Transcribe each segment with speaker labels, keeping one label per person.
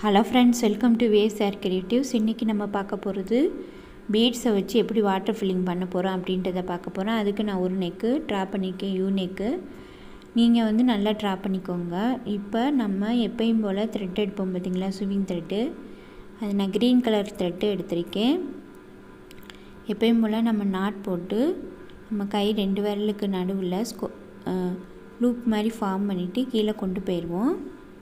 Speaker 1: hello friends welcome to ways air creatives இன்றைக்கி நம்ம பார்க்க போகிறது பீட்ஸை வச்சு எப்படி வாட்டர் ஃபில்லிங் பண்ண போகிறோம் அப்படின்றத பார்க்க போகிறோம் அதுக்கு நான் ஒரு நெக்கு ட்ரா பண்ணியிருக்கேன் யூ நெக்கு நீங்கள் வந்து நல்லா ட்ரா பண்ணிக்கோங்க இப்போ நம்ம எப்பயும் போல் த்ரெட் எடுப்போம் பார்த்தீங்களா ஸ்விமிங் த்ரெட்டு அது நான் க்ரீன் கலர் த்ரெட்டு எடுத்திருக்கேன் எப்பயும் போல் நம்ம நாட் போட்டு நம்ம கை ரெண்டு விரலுக்கு நடுவில் ஸ்கோ லூப் மாதிரி ஃபார்ம் பண்ணிவிட்டு கீழே கொண்டு போயிடுவோம்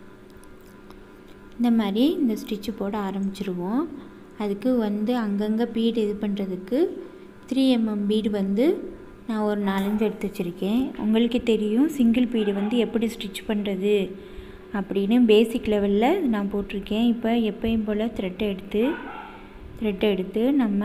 Speaker 1: இந்த மாதிரி இந்த ஸ்டிச்சு போட ஆரம்பிச்சிருவோம் அதுக்கு வந்து அங்கங்கே பீடு இது பண்ணுறதுக்கு த்ரீ எம்எம் பீடு வந்து நான் ஒரு நாலஞ்சு எடுத்து வச்சுருக்கேன் உங்களுக்கே தெரியும் சிங்கிள் பீடு வந்து எப்படி ஸ்டிச் பண்ணுறது அப்படின்னு பேசிக் லெவலில் நான் போட்டிருக்கேன் இப்போ எப்பயும் போல் த்ரெட்டை எடுத்து த்ரெட்டை எடுத்து நம்ம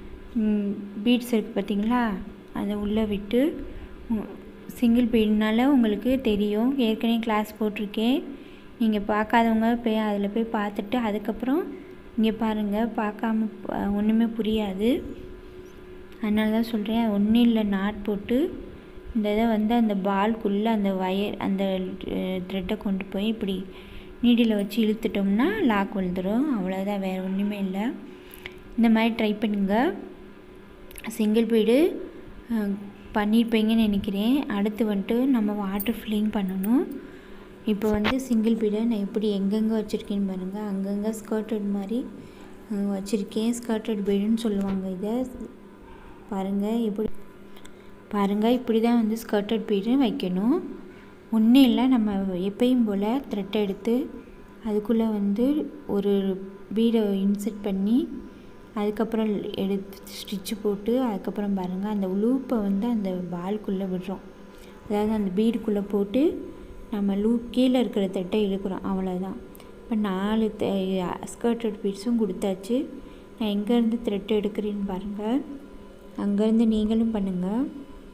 Speaker 1: பீட்ஸ் இருக்குது பார்த்திங்களா அதை உள்ளே விட்டு சிங்கிள் பீடுனால உங்களுக்கு தெரியும் ஏற்கனவே கிளாஸ் போட்டிருக்கேன் நீங்கள் பார்க்காதவங்க போய் அதில் போய் பார்த்துட்டு அதுக்கப்புறம் இங்கே பாருங்கள் பார்க்காம ஒன்றுமே புரியாது அதனால தான் சொல்கிறேன் ஒன்றும் இல்லை நாட் போட்டு இந்த இதை வந்து அந்த பால்குள்ளே அந்த வயர் அந்த த்ரெட்டை கொண்டு போய் இப்படி நீடியில் வச்சு இழுத்துட்டோம்னா லாக் விழுந்துடும் அவ்வளோதான் வேறு ஒன்றுமே இல்லை இந்த மாதிரி ட்ரை பண்ணுங்கள் சிங்கிள் பீடு பண்ணியிருப்பீங்கன்னு நினைக்கிறேன் அடுத்து வந்துட்டு நம்ம வாட்டர் ஃபில்லிங் பண்ணணும் இப்போ வந்து சிங்கிள் பீடை நான் எப்படி எங்கெங்கே வச்சுருக்கேன்னு பாருங்கள் அங்கங்கே ஸ்கர்ட்டட் மாதிரி வச்சுருக்கேன் ஸ்கர்ட்டட் பீடுன்னு சொல்லுவாங்க இதை பாருங்கள் எப்படி பாருங்கள் இப்படி தான் வந்து ஸ்கர்ட்டட் பீடு வைக்கணும் ஒன்றும் இல்லை நம்ம எப்பயும் போல் த்ரெட்டை எடுத்து அதுக்குள்ளே வந்து ஒரு பீடை இன்செர்ட் பண்ணி அதுக்கப்புறம் எடுத்து ஸ்டிச்சு போட்டு அதுக்கப்புறம் பாருங்கள் அந்த லூப்பை வந்து அந்த பால்குள்ளே விடுறோம் அதாவது அந்த பீடுக்குள்ளே போட்டு நம்ம லூப் கீழே இருக்கிற தட்டை இழுக்கிறோம் அவ்வளோதான் இப்போ நாலு ஸ்கர்ட்டட் பீட்ஸும் கொடுத்தாச்சு நான் எங்கேருந்து த்ரெட் எடுக்கிறேன்னு பாருங்கள் அங்கேருந்து நீங்களும் பண்ணுங்கள்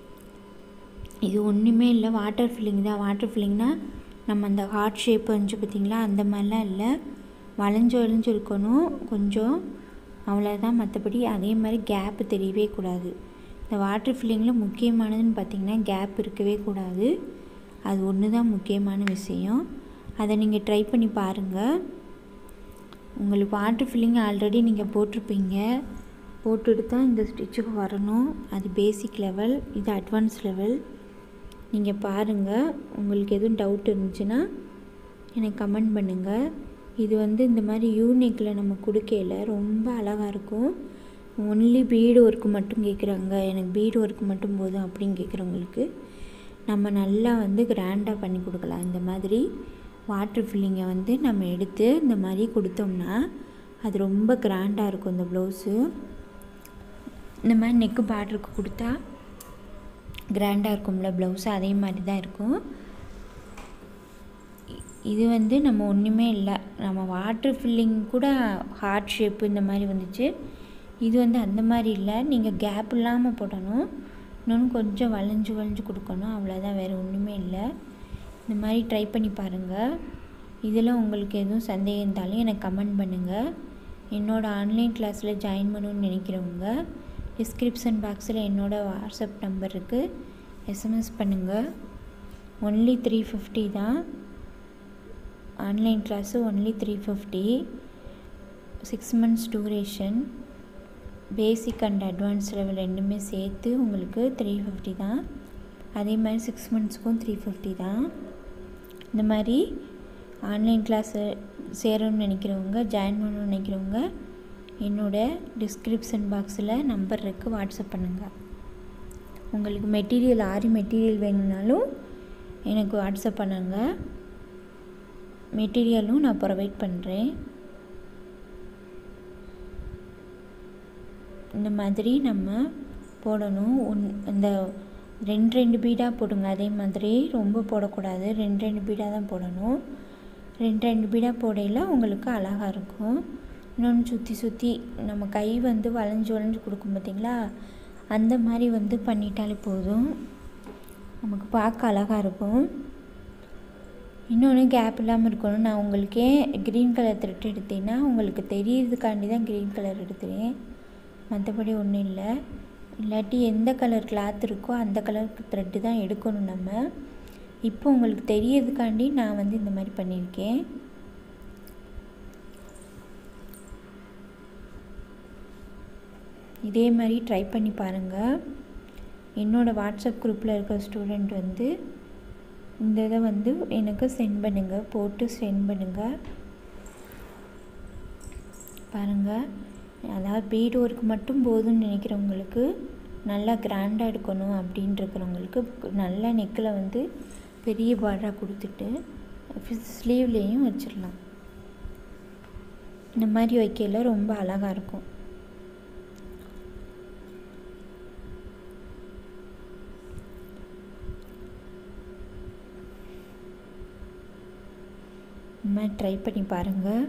Speaker 1: இது ஒன்றுமே இல்லை வாட்டர் ஃபில்லிங் தான் வாட்டர் ஃபில்லிங்னால் நம்ம அந்த ஹார்ட் ஷேப் வந்துச்சு பார்த்திங்களா அந்த மாதிரிலாம் இல்லை வளைஞ்சு வளைஞ்சு இருக்கணும் கொஞ்சம் அவ்வளோதான் மற்றபடி அதே மாதிரி கேப்பு தெரியவே கூடாது இந்த வாட்டர் ஃபில்லிங்கில் முக்கியமானதுன்னு பார்த்திங்கன்னா கேப் இருக்கவே கூடாது அது ஒன்று தான் முக்கியமான விஷயம் அதை நீங்கள் ட்ரை பண்ணி பாருங்கள் உங்களுக்கு வாட்டர் ஃபில்லிங் ஆல்ரெடி நீங்கள் போட்டிருப்பீங்க போட்டுட்டு தான் இந்த ஸ்டிச்சுக்கு வரணும் அது பேசிக் லெவல் இது அட்வான்ஸ் லெவல் நீங்கள் பாருங்கள் உங்களுக்கு எதுவும் டவுட் இருந்துச்சுன்னா எனக்கு கமெண்ட் பண்ணுங்கள் இது வந்து இந்த மாதிரி யூனிக்கில் நம்ம கொடுக்கல ரொம்ப அழகாக இருக்கும் ஒன்லி பீடு ஒர்க்கு மட்டும் கேட்குறாங்க எனக்கு பீடு ஒர்க்கு மட்டும் போதும் அப்படின்னு கேட்குறவங்களுக்கு நம்ம நல்லா வந்து கிராண்டாக பண்ணி கொடுக்கலாம் இந்த மாதிரி வாட்டர் ஃபில்லிங்கை வந்து நம்ம எடுத்து இந்த மாதிரி கொடுத்தோம்னா அது ரொம்ப கிராண்டாக இருக்கும் இந்த ப்ளவுஸு இந்த மாதிரி நெக்கு பார்டருக்கு கொடுத்தா கிராண்டாக இருக்கும்ல ப்ளவுஸு அதே மாதிரி தான் இருக்கும் இது வந்து நம்ம ஒன்றுமே இல்லை நம்ம வாட்டர் ஃபில்லிங் கூட ஹார்ட் ஷேப்பு இந்த மாதிரி வந்துச்சு இது வந்து அந்த மாதிரி இல்லை நீங்கள் கேப் இல்லாமல் போடணும் இன்னொன்று கொஞ்சம் வளைஞ்சு வளைஞ்சு கொடுக்கணும் அவ்வளோதான் வேறு ஒன்றுமே இல்லை இந்த மாதிரி ட்ரை பண்ணி பாருங்கள் இதில் உங்களுக்கு எதுவும் சந்தேகம் இருந்தாலும் எனக்கு கமெண்ட் பண்ணுங்கள் என்னோடய ஆன்லைன் கிளாஸில் ஜாயின் பண்ணணுன்னு நினைக்கிறவங்க டிஸ்கிரிப்ஷன் பாக்ஸில் என்னோடய வாட்ஸ்அப் நம்பர் இருக்குது எஸ்எம்எஸ் பண்ணுங்கள் ஒன்லி த்ரீ ஃபிஃப்டி தான் online class only three fifty six months duration basic and advance level ரெண்டுமே சேர்த்து உங்களுக்கு த்ரீ ஃபிஃப்டி தான் அதே மாதிரி சிக்ஸ் மந்த்ஸ்க்கும் த்ரீ ஃபிஃப்டி தான் இந்த மாதிரி ஆன்லைன் கிளாஸு சேரணும்னு நினைக்கிறவங்க ஜாயின் பண்ணணும்னு நினைக்கிறவங்க என்னோடய டிஸ்கிரிப்ஷன் பாக்ஸில் நம்பர் இருக்குது வாட்ஸ்அப் பண்ணுங்கள் உங்களுக்கு மெட்டீரியல் ஆரி மெட்டீரியல் வேணும்னாலும் எனக்கு வாட்ஸ்அப் பண்ணுங்கள் மெட்டீரியலும் நான் ப்ரொவைட் பண்ணுறேன் இந்த மாதிரி நம்ம போடணும் ஒன் இந்த ரெண்டு ரெண்டு பீடாக போடுங்க அதே மாதிரி ரொம்ப போடக்கூடாது ரெண்டு ரெண்டு பீடாக தான் போடணும் ரெண்டு ரெண்டு பீடாக போடையில் உங்களுக்கு அழகாக இருக்கும் இன்னொன்று சுற்றி சுற்றி நம்ம கை வந்து வளைஞ்சு வளைஞ்சு கொடுக்கும் பார்த்திங்களா அந்த மாதிரி வந்து பண்ணிட்டாலே போதும் நமக்கு பார்க்க அழகாக இருக்கும் இன்னொன்று கேப் இல்லாமல் இருக்கணும் நான் உங்களுக்கே க்ரீன் கலர் த்ரெட் எடுத்தேன்னா உங்களுக்கு தெரியறதுக்காண்டி தான் க்ரீன் கலர் எடுத்துகிறேன் மற்றபடி ஒன்றும் இல்லை இல்லாட்டி எந்த கலர் கிளாத் இருக்கோ அந்த கலர் த்ரெட்டு தான் எடுக்கணும் நம்ம இப்போ உங்களுக்கு தெரியறதுக்காண்டி நான் வந்து இந்த மாதிரி பண்ணியிருக்கேன் இதே மாதிரி ட்ரை பண்ணி பாருங்கள் என்னோடய வாட்ஸ்அப் குரூப்பில் இருக்கிற ஸ்டூடெண்ட் வந்து இந்த இதை வந்து எனக்கு சென்ட் பண்ணுங்கள் போட்டு சென்ட் பண்ணுங்கள் பாருங்கள் அதாவது பீட் ஒர்க் மட்டும் போதும்னு நினைக்கிறவங்களுக்கு நல்லா கிராண்டாக எடுக்கணும் அப்படின்னு இருக்கிறவங்களுக்கு நல்ல நெக்கில் வந்து பெரிய பார்டராக கொடுத்துட்டு ஸ்லீவ்லேயும் வச்சிடலாம் இந்த மாதிரி வைக்கல ரொம்ப அழகாக இருக்கும் இந்த மாதிரி ட்ரை பண்ணி பாருங்கள்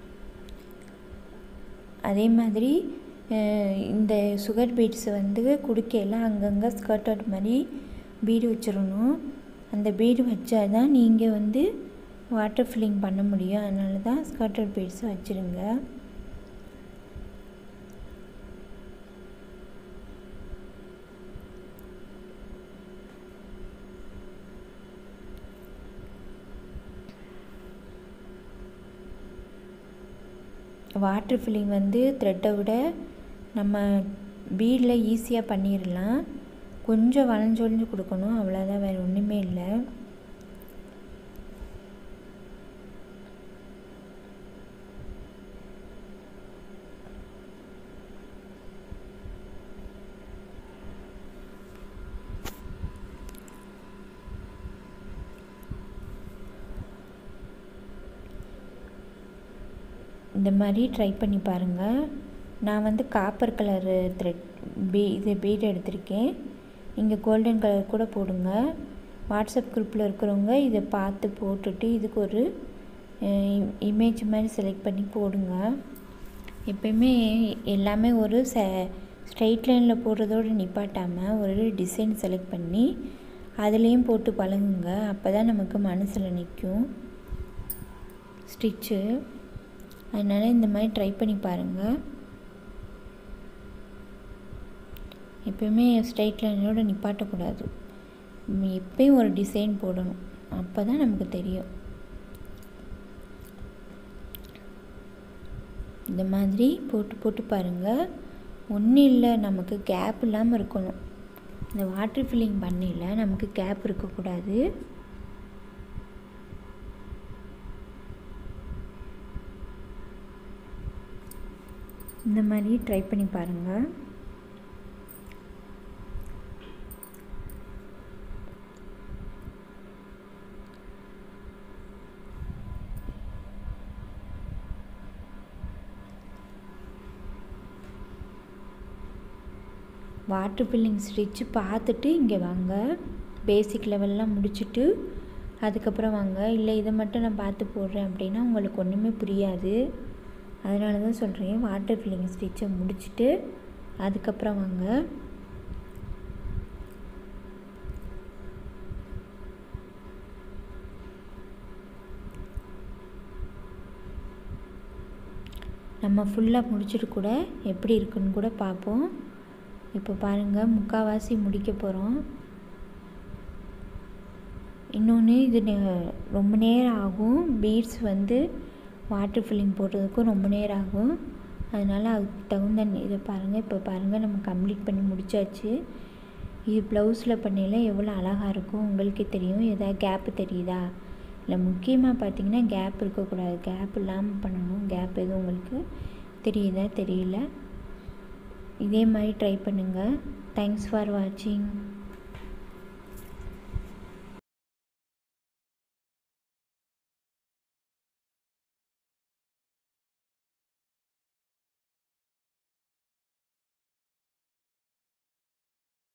Speaker 1: அதே மாதிரி இந்த சுகர் பீட்ஸை வந்து குடிக்கையில் அங்கங்கே ஸ்கர்ட் அவுட் மாதிரி பீடு வச்சிடணும் அந்த பீடு வச்சா தான் நீங்கள் வந்து வாட்டர் ஃபில்லிங் பண்ண முடியும் அதனால தான் ஸ்கர்ட் அவுட் பீட்ஸை வச்சுருங்க வாட்டர் ஃபில்லிங் வந்து த்ரெட்டை விட நம்ம பீடில் ஈஸியாக பண்ணிடலாம் கொஞ்சம் வளைஞ்சு வளைஞ்சு கொடுக்கணும் அவ்வளோதான் வேறு ஒன்றுமே இல்லை இந்த மாதிரி ட்ரை பண்ணி பாருங்கள் நான் வந்து காப்பர் கலரு த்ரெட் பீ இது பீட் எடுத்திருக்கேன் நீங்கள் கோல்டன் கலர் கூட போடுங்க வாட்ஸ்அப் குரூப்பில் இருக்கிறவங்க இதை பார்த்து போட்டுட்டு இதுக்கு ஒரு இமேஜ் மாதிரி செலக்ட் பண்ணி போடுங்க எப்பயுமே எல்லாமே ஒரு ச ஸ்ட்ரைட் லைனில் போடுறதோடு நிப்பாட்டாமல் ஒரு டிசைன் செலக்ட் பண்ணி அதுலேயும் போட்டு பழகுங்க அப்போ தான் நமக்கு மனசில் நிற்கும் ஸ்டிச்சு அதனால் இந்த மாதிரி ட்ரை பண்ணி பாருங்கள் எப்பயுமே ஸ்ட்ரைட் லைனோட நிப்பாட்டக்கூடாது எப்பயும் ஒரு டிசைன் போடணும் அப்போ தான் நமக்கு தெரியும் இந்த மாதிரி போட்டு போட்டு பாருங்கள் ஒன்றும் இல்லை நமக்கு கேப் இல்லாமல் இருக்கணும் இந்த வாட்டர் ஃபில்லிங் பண்ணல நமக்கு கேப் இருக்கக்கூடாது இந்த மாதிரி ட்ரை பண்ணி பாருங்கள் வாட்டர் ஃபில்லிங் ஸ்டிச்சு பார்த்துட்டு இங்கே வாங்க பேசிக் லெவல்லாம் முடிச்சுட்டு அதுக்கப்புறம் வாங்க இல்லை இதை மட்டும் நான் பார்த்து போடுறேன் அப்படின்னா உங்களுக்கு ஒன்றுமே புரியாது அதனால தான் சொல்கிறேன் வாட்டர் ஃபில்லிங் ஸ்டிச்சை முடிச்சுட்டு அதுக்கப்புறம் வாங்க நம்ம ஃபுல்லாக முடிச்சுட்டு கூட எப்படி இருக்குன்னு கூட பார்ப்போம் இப்போ பாருங்கள் முக்கால்வாசி முடிக்க போகிறோம் இன்னொன்று இது நெ- ரொம்ப நேரம் ஆகும் பீட்ஸ் வந்து வாட்டர் ஃபில்லிங் போடுறதுக்கும் ரொம்ப நேரம் ஆகும் அதனால் அதுக்கு தகுந்த நே- இதை பாருங்கள் இப்போ பாருங்கள் நம்ம கம்ப்ளீட் பண்ணி முடிச்சாச்சு இது ப்ளவுஸில் பண்ணையில எவ்வளோ அழகாக இருக்கும் உங்களுக்கே தெரியும் எதாவது கேப்பு தெரியுதா இல்லை முக்கியமாக பார்த்தீங்கன்னா கேப் இருக்கக்கூடாது கேப் இல்லாமல் பண்ணணும் கேப் எதுவும் உங்களுக்கு தெரியுதா தெரியல இதே மாதிரி ட்ரை பண்ணுங்கள் தேங்க்ஸ் ஃபார் வாட்சிங்